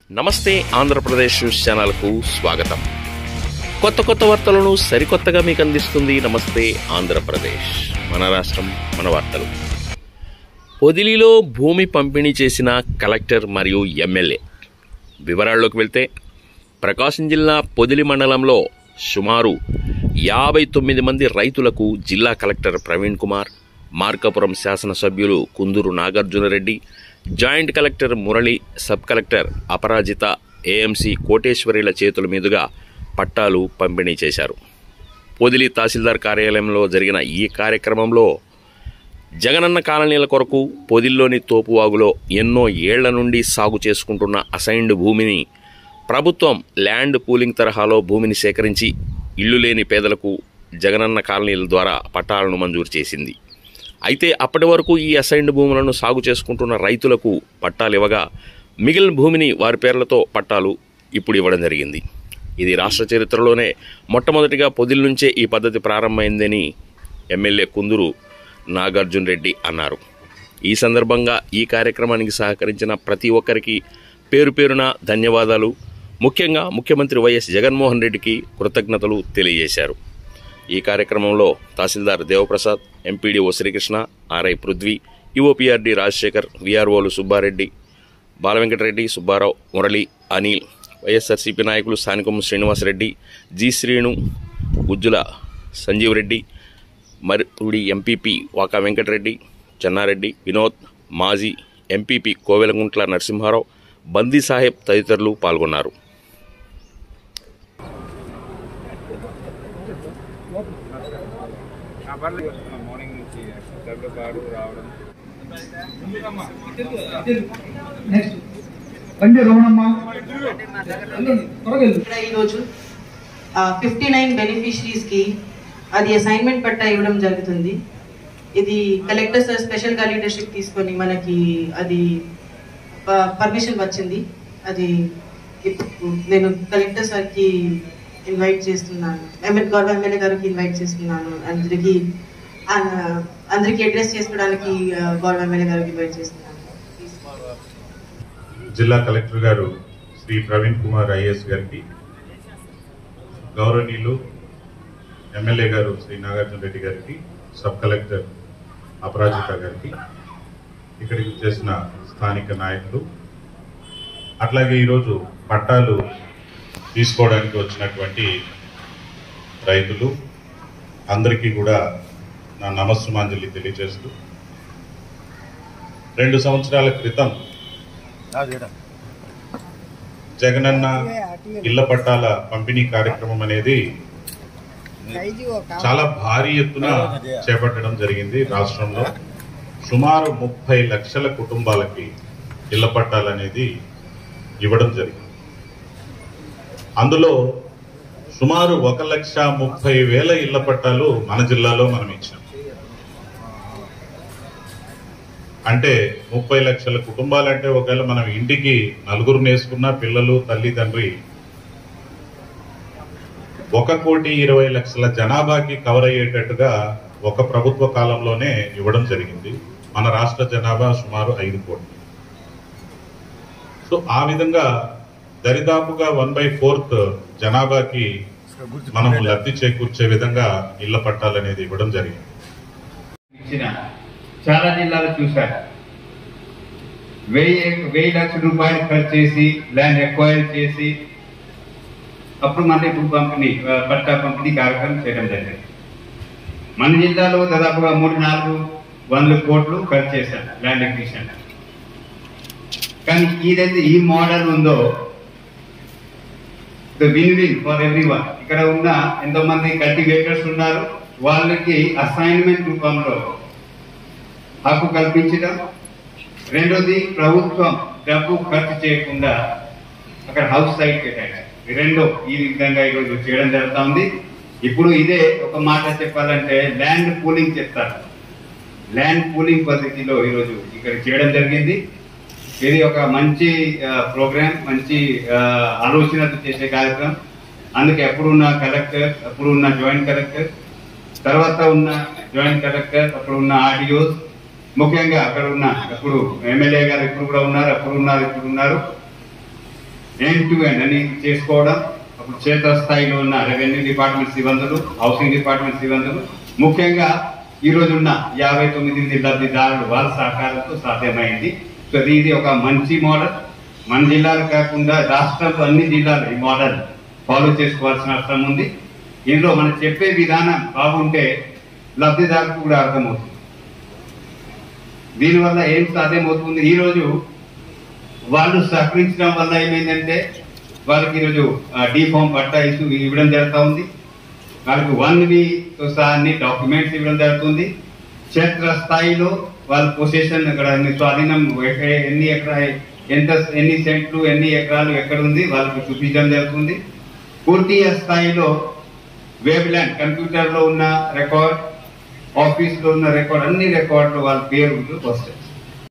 నమస్తే ఆంధ్రప్రదేశ్ న్యూస్ ఛానల్కు స్వాగతం కొత్త కొత్త వార్తలను సరికొత్తగా మీకు అందిస్తుంది నమస్తే ఆంధ్రప్రదేశ్ మన రాష్ట్రం మన వార్తలు పొదిలిలో భూమి పంపిణీ చేసిన కలెక్టర్ మరియు ఎమ్మెల్యే వివరాల్లోకి వెళ్తే ప్రకాశం జిల్లా పొదిలి మండలంలో సుమారు యాభై తొమ్మిది మంది రైతులకు జిల్లా కలెక్టర్ ప్రవీణ్ కుమార్ మార్కాపురం శాసనసభ్యులు Kunduru Nagarjuna Reddy joint collector Murali sub collector Aparajita AMC కోటేశ్వరిల చేతుల మీదుగా పట్టాలు పంపిణీ చేశారు పొదిలి తహసీల్దార్ కార్యాలయంలో జరిగిన ఈ కార్యక్రమంలో జగనన్న కాలనీల కొరకు పొదిల్లోని తోపువాగులో ఎన్నో ఏళ్ల నుండి సాగు చేసుకుంటున్న అసైన్డ్ భూమిని ప్రభుత్వం ల్యాండ్ పూలింగ్ తరహాలో భూమిని సేకరించి ఇల్లు లేని పేదలకు జగనన్న కాలనీల ద్వారా పట్టాలను మంజూరు చేసింది అయితే అప్పటి వరకు ఈ అసైన్డ్ భూములను సాగు చేసుకుంటున్న రైతులకు పట్టాలు ఇవ్వగా మిగిలిన భూమిని వారి పేర్లతో పట్టాలు ఇప్పుడు ఇవ్వడం జరిగింది ఇది రాష్ట్ర చరిత్రలోనే మొట్టమొదటిగా పొదిల నుంచే ఈ పద్ధతి ప్రారంభమైందని ఎమ్మెల్యే కుందూరు నాగార్జున రెడ్డి అన్నారు ఈ సందర్భంగా ఈ కార్యక్రమానికి సహకరించిన ప్రతి ఒక్కరికి పేరు పేరున ధన్యవాదాలు ముఖ్యంగా ముఖ్యమంత్రి వైఎస్ జగన్మోహన్ రెడ్డికి కృతజ్ఞతలు తెలియజేశారు ఈ కార్యక్రమంలో tahsildar Devaprasad MPDO Srikrishna RI Prithvi EOPRD Rajasekhar విఆర్ఓలు సుబ్బారెడ్డి బాలవెంకటరెడ్డి సుబ్బారావు మురళి అనిల్ వైఎస్ఆర్సీపీ నాయకులు స్థానికం శ్రీనివాసరెడ్డి జి శ్రీను గుజ్జుల సంజీవ్ రెడ్డి మరిపూడి ఎంపీపీ వాకా వెంకటరెడ్డి చెన్నారెడ్డి వినోద్ మాజీ ఎంపీపీ కోవెలగుంట్ల నరసింహారావు బందీ సాహెబ్ తదితరులు పాల్గొన్నారు మార్నింగ్ నుంచి డబ్బులు పాడు రావడం నెక్స్ట్ బండి రమణమ్మ వెళ్ళండి, త్వరగా వెళ్ళు. ఇక్కడ ఈరోజు ఫిఫ్టీ నైన్ బెనిఫిషరీస్కి అది అసైన్మెంట్ పట్టా ఇవ్వడం జరుగుతుంది ఇది కలెక్టర్ సార్ స్పెషల్గా లీడర్షిప్ తీసుకొని మనకి అది పర్మిషన్ వచ్చింది అది ఇప్పుడు నేను కలెక్టర్ సార్కి ఇన్వైట్ చేస్తున్నాను ఎమ్మెల్యే గౌరవ ఎమ్మెల్యే గారికి ఇన్వైట్ చేస్తున్నాను అందరికి అందరికి అడ్రస్ చేసుకోవడానికి ఆ, గౌరవ ఎమ్మెల్యే గారికి ఇన్వైట్ చేస్తున్నాను జిల్లా కలెక్టర్ గారు శ్రీ ప్రవీణ్ కుమార్ ఐఏఎస్ గారికి గౌరవనీయులు ఎమ్మెల్యే గారు శ్రీ నాగార్జున రెడ్డి గారికి సబ్ కలెక్టర్ అపరాజిత గారికి ఇక్కడికి చేసిన స్థానిక నాయకులు అట్లాగే ఈరోజు పట్టాలు తీసుకోవడానికి వచ్చినటువంటి రైతులు అందరికీ కూడా నా నమస్సుమాంజలి తెలియజేస్తూ రెండు సంవత్సరాల క్రితం జగనన్న ఇళ్ల పట్టాల పంపిణీ కార్యక్రమం అనేది చాలా భారీ ఎత్తున చేపట్టడం జరిగింది రాష్ట్రంలో సుమారు ముప్పై లక్షల కుటుంబాలకి ఇళ్ల పట్టాలు అనేది ఇవ్వడం జరిగింది అందులో సుమారు ఒక లక్ష ముప్పై వేల ఇళ్ల పట్టాలు మన జిల్లాలో మనం ఇచ్చాం అంటే ముప్పై లక్షల కుటుంబాలంటే ఒకవేళ మనం ఇంటికి నలుగురు వేసుకున్న పిల్లలు తల్లి తండ్రి ఒక కోటి ఇరవై లక్షల జనాభాకి కవర్ అయ్యేటట్టుగా ఒక ప్రభుత్వ కాలంలోనే ఇవ్వడం జరిగింది మన రాష్ట్ర జనాభా సుమారు ఐదు కోట్లు సో ఆ విధంగా దరిదాపుగా వన్ బై ఫోర్త్ జనాభాకి మనము లబ్ధి చేకూర్చే విధంగా ఇళ్ల పట్టాలు అనేది ఇవ్వడం జరిగింది ఇచ్చిన చాలా జిల్లాలు చూశారు వెయ్యి వెయ్యి లక్షల రూపాయలు ఖర్చు చేసి ల్యాండ్ ఎక్వైర్ చేసి అప్పుడు మళ్ళీ భూ పంపిణీ ఆ, పట్టా పంపిణీ కార్యక్రమం చేయడం జరిగింది మన జిల్లాలో దాదాపుగా మూడు నాలుగు వందల కోట్లు ఖర్చు చేశారు ల్యాండ్ ఎక్విజిషన్ కానీ ఏదైతే ఈ మోడల్ ఉందో the win win for everyone ఇక్కడ ఉన్న ఎంతో మంది కల్టివేటర్స్ ఉన్నారు వాళ్ళకి అసైన్మెంట్ రూపంలో హక్కు కల్పించడం రెండోది ప్రభుత్వం డబ్బు ఖర్చు చేయకుండా అక్కడ హౌస్ సైట్ కేటాయించారు ఈ రెండో ఈ విధంగా ఈరోజు చేయడం జరుగుతా ఉంది ఇప్పుడు ఇదే ఒక మాట చెప్పాలంటే ల్యాండ్ పూలింగ్ చేస్తారు ల్యాండ్ పూలింగ్ పద్ధతిలో ఈరోజు ఇక్కడ చేయడం జరిగింది ఇది ఒక మంచి ప్రోగ్రామ్ మంచి ఆ, ఆలోచనతో చేసే కార్యక్రమం అందుకే అప్పుడున్న కలెక్టర్ అప్పుడున్న జాయింట్ కలెక్టర్ తర్వాత ఉన్న జాయింట్ కలెక్టర్ అప్పుడు ఉన్న ఆర్డిఓస్ ముఖ్యంగా అక్కడ ఉన్న అప్పుడు ఎమ్మెల్యే గారు ఇప్పుడు కూడా ఉన్నారు అప్పుడు ఉన్నారు ఇప్పుడు ఉన్నారు ఎండ్ టు ఎండ్ అని చేసుకోవడం అప్పుడు క్షేత్రస్థాయిలో ఉన్న రెవెన్యూ డిపార్ట్మెంట్ సిబ్బందులు హౌసింగ్ డిపార్ట్మెంట్ సిబ్బందులు ముఖ్యంగా ఈ రోజు ఉన్న యాభై తొమ్మిది మంది లబ్ధిదారులు వాళ్ళ సహకారంతో సాధ్యమైంది సో ఇది ఒక మంచి మోడల్ మన జిల్లాలు కాకుండా రాష్ట్రంలో అన్ని జిల్లాలు ఈ మోడల్ ఫాలో చేసుకోవాల్సిన అవసరం ఉంది ఇందులో మనం చెప్పే విధానం బాగుంటే లబ్ధిదారులకు కూడా అర్థమవుతుంది దీనివల్ల ఏం సాధ్యమవుతుంది ఈ రోజు వాళ్ళు సహకరించడం వల్ల ఏమైందంటే వాళ్ళకి ఈరోజు డీ ఫామ్ పట్టా ఇష్యూ ఇవ్వడం జరుగుతూ ఉంది వాళ్ళకి వన్ తో సహా అన్ని డాక్యుమెంట్స్ ఇవ్వడం జరుగుతుంది క్షేత్ర స్థాయిలో వాళ్ళ పొజిషన్ అక్కడ అన్ని స్వాధీనం ఎక్క- ఎన్ని ఎకరా ఎంత ఎన్ని సెంట్లు ఎన్ని ఎకరాలు ఎక్కడ ఉంది వాళ్ళకి చూపించడం జరుగుతుంది పూర్తి స్థాయిలో వేబ్ ల్యాండ్ కంప్యూటర్ లో ఉన్న రికార్డ్ ఆఫీస్ లో ఉన్న రికార్డ్ అన్ని రికార్డులు వాళ్ళ పేరు వస్తాయి